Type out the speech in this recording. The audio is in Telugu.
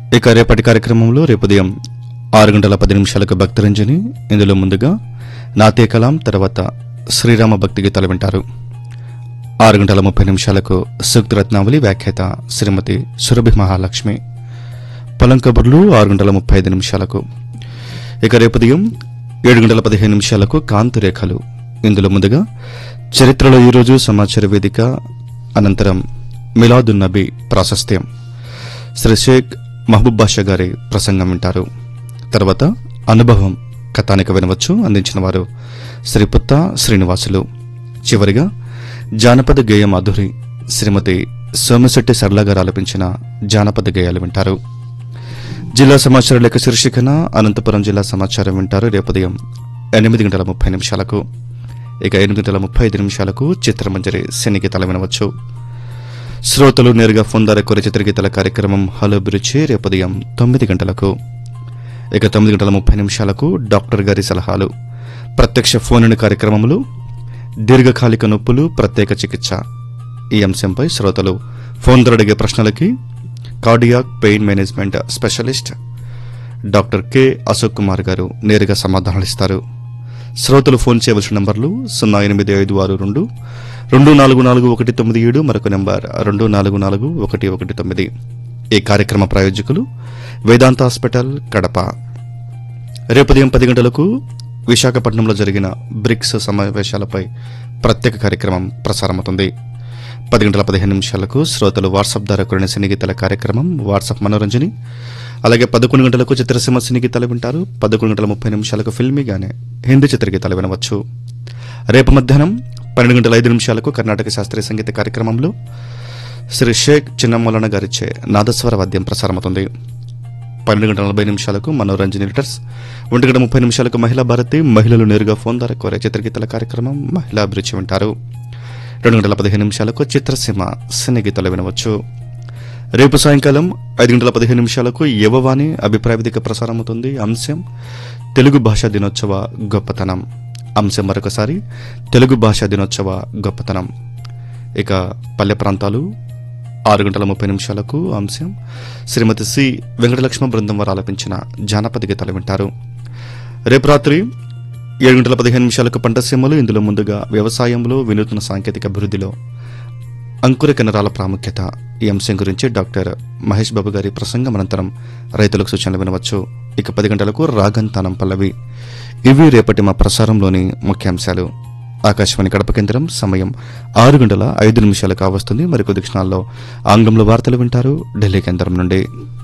ఇక రేపటి కార్యక్రమంలో రేపు ఉదయం ఆరు గంటల పది నిమిషాలకు భక్తరంజని ఇందులో ముందుగా నాతే కలాం తర్వాత శ్రీరామ భక్తి గీతాలు వింటారు ఆరు గంటల ముప్పై నిమిషాలకు సూక్తి రత్నావళి వ్యాఖ్యాత శ్రీమతి సురభి మహాలక్ష్మి పొలం కబుర్లు ఆరు గంటల ముప్పై ఐదు నిమిషాలకు ఇక రేపు ఉదయం ఏడు గంటల పదిహేను నిమిషాలకు కాంతి రేఖలు ఇందులో ముందుగా చరిత్రలో ఈరోజు సమాచార వేదిక అనంతరం మిలాదున్ నబీ ప్రాశస్త్యం శ్రీ షేక్ మహబూబ్ బాషా గారి ప్రసంగం వింటారు తర్వాత అనుభవం కథానిక వినవచ్చు అందించిన వారు శ్రీ పుత్త శ్రీనివాసులు చివరిగా జానపద గేయ మాధురి శ్రీమతి సోమశెట్టి సరళ గారు ఆలపించిన జానపద గేయాలు వింటారు జిల్లా సమాచార లేఖ శీర్షికన అనంతపురం జిల్లా సమాచారం వింటారు రేపు ఉదయం ఎనిమిది గంటల ముప్పై నిమిషాలకు ఇక ఎనిమిది గంటల ముప్పై ఐదు నిమిషాలకు చిత్రమంజరి సినీ గీతాలు వినవచ్చు శ్రోతలు నేరుగా ఫోన్ ద్వారా కోరే చిత్రగీతాల కార్యక్రమం హలో అభిరుచి రేపు ఉదయం తొమ్మిది గంటలకు ఇక తొమ్మిది గంటల ముప్పై నిమిషాలకు డాక్టర్ గారి సలహాలు ప్రత్యక్ష ఫోన్ కార్యక్రమములు దీర్ఘకాలిక నొప్పులు ప్రత్యేక చికిత్స ఈ అంశంపై శ్రోతలు ఫోన్ ద్వారా అడిగే ప్రశ్నలకి cardiac pain management specialist doctor K Ashok Kumar గారు నేరుగా సమాధానాలు ఇస్తారు శ్రోతలు ఫోన్ చేయవలసిన నంబర్లు సున్నా ఎనిమిది ఐదు ఆరు రెండు రెండు నాలుగు నాలుగు ఒకటి తొమ్మిది ఏడు మరొక నెంబర్ రెండు నాలుగు నాలుగు ఒకటి ఒకటి తొమ్మిది ఈ కార్యక్రమ ప్రాయోజకులు వేదాంత హాస్పిటల్ కడప రేపు ఉదయం పది గంటలకు విశాఖపట్నంలో జరిగిన బ్రిక్స్ సమావేశాలపై ప్రత్యేక కార్యక్రమం ప్రసారమవుతుంది పది గంటల పదిహేను నిమిషాలకు శ్రోతలు వాట్సాప్ ద్వారా కూడిన సినీగీతాల కార్యక్రమం వాట్సాప్ మనోరంజని అలాగే పదకొండు గంటలకు చిత్రసీమ సినీగీతాలు వింటారు పదకొండు గంటల ముప్పై నిమిషాలకు ఫిల్మీగానే హిందీ చిత్రగీతాలు వినవచ్చు రేపు మధ్యాహ్నం పన్నెండు గంటల ఐదు నిమిషాలకు కర్ణాటక శాస్త్రీయ సంగీత కార్యక్రమంలో శ్రీ షేక్ చిన్నమౌలన గారిచే నాదస్వర వాద్యం ప్రసారమవుతుంది పన్నెండు గంటల నలభై నిమిషాలకు మనోరంజన్ లీటర్స్ ఒంటి గంట ముప్పై నిమిషాలకు మహిళా భారతి మహిళలు నేరుగా ఫోన్ ద్వారా కోరే చిత్రగీతాల కార్యక్రమం మహిళా అభిరుచి వింటారు రెండు గంటల పదిహేను నిమిషాలకు చిత్రసీమ సినీ గీతాలు వినవచ్చు రేపు సాయంకాలం ఐదు గంటల పదిహేను నిమిషాలకు యువవాణి అభిప్రాయ వేదిక ప్రసారమవుతుంది అంశం తెలుగు భాషా దినోత్సవ గొప్పతనం అంశం మరొకసారి తెలుగు భాషా దినోత్సవ గొప్పతనం ఇక పల్లె ప్రాంతాలు ఆరు గంటల ముప్పై నిమిషాలకు అంశం శ్రీమతి సి వెంకటలక్ష్మ బృందం వారు ఆలపించిన జానపద గీతాలు వింటారు రేపు రాత్రి ఏడు గంటల పదిహేను నిమిషాలకు పంట సీమలు ఇందులో ముందుగా వ్యవసాయంలో వినూత్న సాంకేతిక అభివృద్ధిలో అంకుర కినరాల ప్రాముఖ్యత ఈ అంశం గురించి డాక్టర్ మహేష్ బాబు గారి ప్రసంగం అనంతరం రైతులకు సూచనలు వినవచ్చు ఇక పది గంటలకు రాగంతానం పల్లవి ఇవి రేపటి మా ప్రసారంలోని ముఖ్యాంశాలు ఆకాశవాణి కడప కేంద్రం సమయం ఆరు గంటల ఐదు నిమిషాలు కావస్తుంది మరికొద్ది క్షణాల్లో ఆంగ్లంలో వార్తలు వింటారు ఢిల్లీ కేంద్రం నుండి